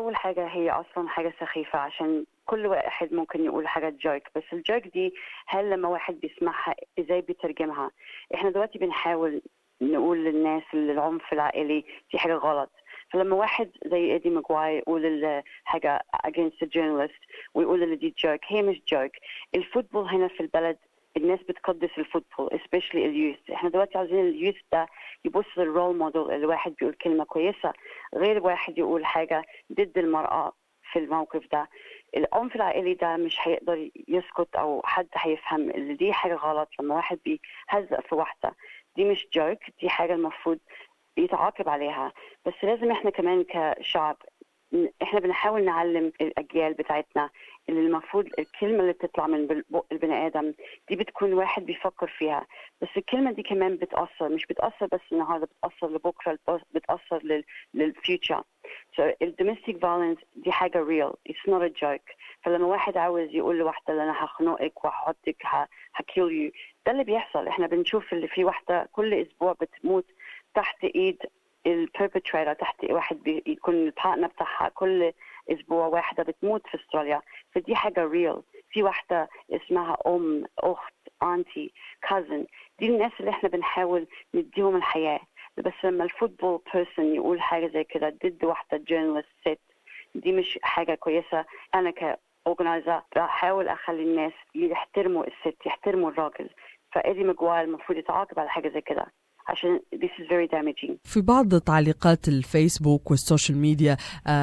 اول حاجه هي اصلا حاجه سخيفه عشان كل واحد ممكن يقول حاجه جوك بس الجوك دي هل لما واحد بيسمعها ازاي بيترجمها احنا دلوقتي بنحاول نقول للناس اللي العنف العائلي دي حاجه غلط فلما واحد زي ايدي ماجواي يقول حاجه against a journalist ويقول اللي دي جوك هي مش جوك الفوتبول هنا في البلد الناس بتقدس الفوتبول especially اليوث احنا دلوقتي عاوزين اليوث ده يبص للرول موديل اللي واحد بيقول كلمه كويسه غير واحد يقول حاجه ضد المراه في الموقف ده العنف العائلي ده مش هيقدر يسكت او حد هيفهم اللي دي حاجه غلط لما واحد بيهزق في واحده دي مش جوك دي حاجه المفروض يتعاقب عليها بس لازم احنا كمان كشعب احنا بنحاول نعلم الاجيال بتاعتنا اللي المفروض الكلمه اللي بتطلع من بق البني ادم دي بتكون واحد بيفكر فيها بس الكلمه دي كمان بتاثر مش بتاثر بس النهارده بتاثر لبكره بتاثر لل للفيوتشر so الدوميستيك فايلنس دي حاجه ريل اتس نوت ا جوك فلما واحد عاوز يقول لواحده اللي انا هخنقك وهحطك هكيل يو ده اللي بيحصل احنا بنشوف اللي في واحده كل اسبوع بتموت تحت ايد البربتريتر تحت واحد بيكون البارتنر بتاعها كل اسبوع واحده بتموت في استراليا فدي حاجه ريل في واحده اسمها ام اخت انتي كازن دي الناس اللي احنا بنحاول نديهم الحياه بس لما الفوتبول بيرسون يقول حاجه زي كده ضد واحده جورنالست ست دي مش حاجه كويسه انا ك اورجنايزر بحاول اخلي الناس يحترموا الست يحترموا الراجل فايدي ماجواير المفروض يتعاقب على حاجه زي كده عشان this is very damaging. في بعض تعليقات الفيسبوك والسوشيال ميديا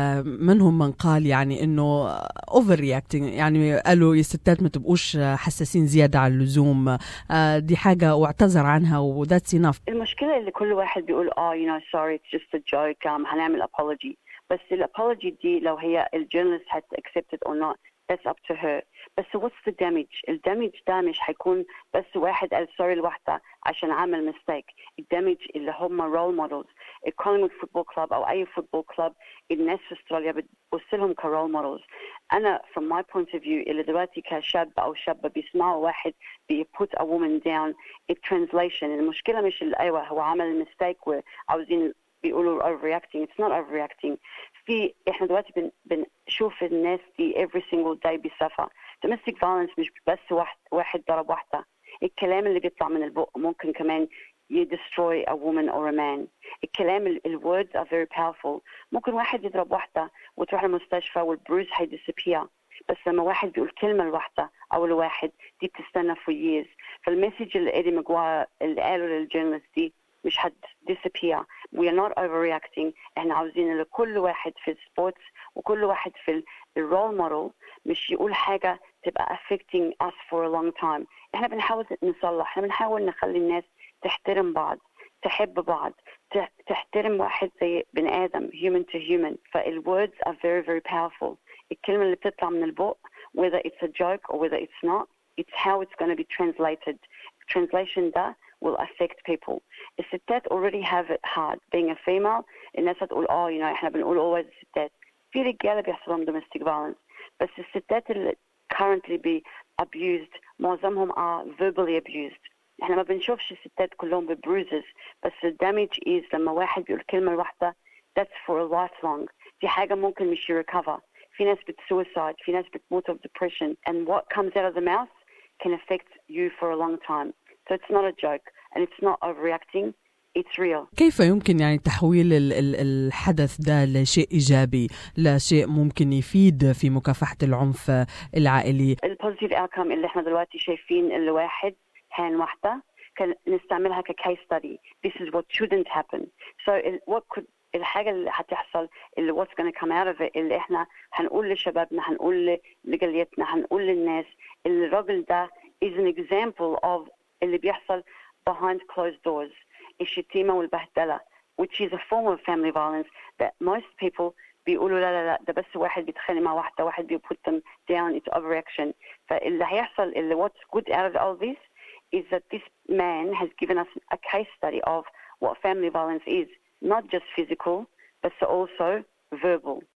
منهم من قال يعني انه اوفر رياكتنج يعني قالوا يا ستات ما تبقوش حساسين زياده عن اللزوم دي حاجه واعتذر عنها وذاتس انف المشكله اللي كل واحد بيقول اه يو نو سوري اتس جاست ا جوك هنعمل apology بس الابولوجي دي لو هي الجورنالست had accepted or not that's up to her بس what's the damage الدمج ده مش هيكون بس واحد قال سوري لواحدة عشان عمل ميستيك الدمج اللي هم رول مودلز الكولينغوود فوتبول كلاب او اي فوتبول كلاب الناس في استراليا بتبص لهم كرول مودلز انا from my point of view اللي دلوقتي كشاب او شابه بيسمعوا واحد بي put a woman down الترانزليشن المشكله مش اللي ايوه هو عمل ميستيك وعاوزين بيقولوا overreacting it's not overreacting في احنا دلوقتي بن بنشوف الناس دي every single day بيسافر domestic violence مش بس واحد واحد ضرب واحدة الكلام اللي بيطلع من البق ممكن كمان you destroy a woman or a man الكلام ال words are very powerful ممكن واحد يضرب واحدة وتروح المستشفى والبروز هي disappear بس لما واحد بيقول كلمة لواحدة أو لواحد دي بتستنى for years فالمسج اللي إيدي ماجواير اللي قاله للجورنالست دي مش هت disappear we are not overreacting احنا عاوزين لكل واحد في السبورتس وكل واحد في الرول موديل مش يقول حاجة تبقى affecting us for a long time احنا بنحاول نصلح احنا بنحاول نخلي الناس تحترم بعض تحب بعض تحترم واحد زي بني آدم human to human فال words are very very powerful الكلمة اللي بتطلع من البق whether it's a joke or whether it's not it's how it's going to be translated translation ده will affect people. الستات already have it hard being a female الناس هتقول اه you know احنا بنقول always الستات في رجاله بيحصل لهم domestic violence بس الستات اللي currently be abused معظمهم are verbally abused احنا ما بنشوفش الستات كلهم ببروزز بس الدامج is لما واحد بيقول كلمه واحده that's for a lifelong دي حاجه ممكن مش يريكفر في ناس بتسويسايد في ناس بتموت of depression and what comes out of the mouth can affect you for a long time So it's not a joke and it's not overreacting. It's real. كيف يمكن يعني تحويل الحدث ده لشيء إيجابي لشيء ممكن يفيد في مكافحة العنف العائلي البوزيتيف اوتكم اللي احنا دلوقتي شايفين اللي واحد هان واحدة كان نستعملها ككيس ستدي This is what shouldn't happen. So what could الحاجة اللي هتحصل اللي what's gonna come out of it اللي احنا هنقول لشبابنا هنقول لجاليتنا هنقول للناس اللي الراجل ده is an example of اللي بيحصل behind closed doors الشتيمة والبهدلة which is a form of family violence that most people بيقولوا لا لا لا ده بس واحد بيتخانق مع واحدة واحد بي put them down it's overreaction فاللي هيحصل اللي what's good out of all this is that this man has given us a case study of what family violence is not just physical but also verbal